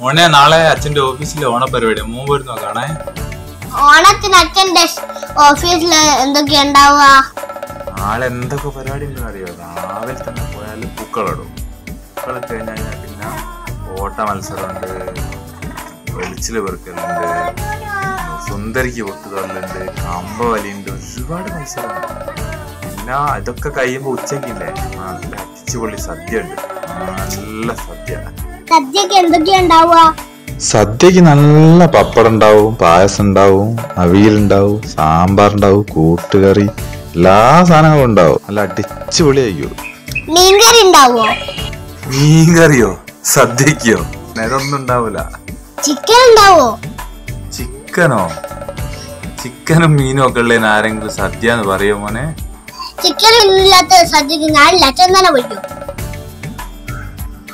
മോനെ നാളെ അച്ഛന്റെ ഓഫീസിലെ ഓണപരിപാടി മോൻ പോയിരുന്നോ കാണേ ഓണത്തിന് അച്ഛന്റെ ഓഫീസിൽ എന്തൊക്കെയാ ഉണ്ടാവുക നാളെ എന്തൊക്കെ പരിപാടി ഉണ്ടെന്ന് അറിയോ രാവിലെ തന്നെ പോയാൽ പൂക്കളിടും പൂക്കളിട്ട് കഴിഞ്ഞ് കഴിഞ്ഞാൽ പിന്നെ ഓട്ട മത്സരമുണ്ട് വെളിച്ചില് പെറുക്കലുണ്ട് സുന്ദരിക്ക് പൊട്ടുതള്ളുണ്ട് കമ്പ വലിയുണ്ട് ഒരുപാട് മത്സരമുണ്ട് പിന്നെ ഇതൊക്കെ കഴിയുമ്പോൾ ഉച്ചയ്ക്കില്ലേ നല്ല അടിച്ചുപൊളി സദ്യ ഉണ്ട് നല്ല സദ്യ സദ്യക്ക് എന്തൊക്കെയാ ഉണ്ടാവുക സദ്യക്ക് നല്ല പപ്പടം ഉണ്ടാവും പായസം ഉണ്ടാവും അവിയലുണ്ടാവും സാമ്പാർ ഉണ്ടാവും കൂട്ടുകറി എല്ലാ സാധനങ്ങളും ഉണ്ടാവും നല്ല അടിച്ചുപൊളിയായിരിക്കും മീൻകറി ഉണ്ടാവോ മീൻ കറിയോ സദ്യക്കോ ഇതൊന്നും ഉണ്ടാവില്ല ചിക്കൻ ഉണ്ടാവോ ചിക്കനോ ചിക്കനും മീനും ഒക്കെ ഉള്ളതിന് ആരെങ്കിലും സദ്യ എന്ന് പറയോ മോനെ ചിക്കൻ ഇല്ലാത്ത സദ്യക്ക് ഞാൻ അച്ഛൻ തന്നെ വയ്ക്കും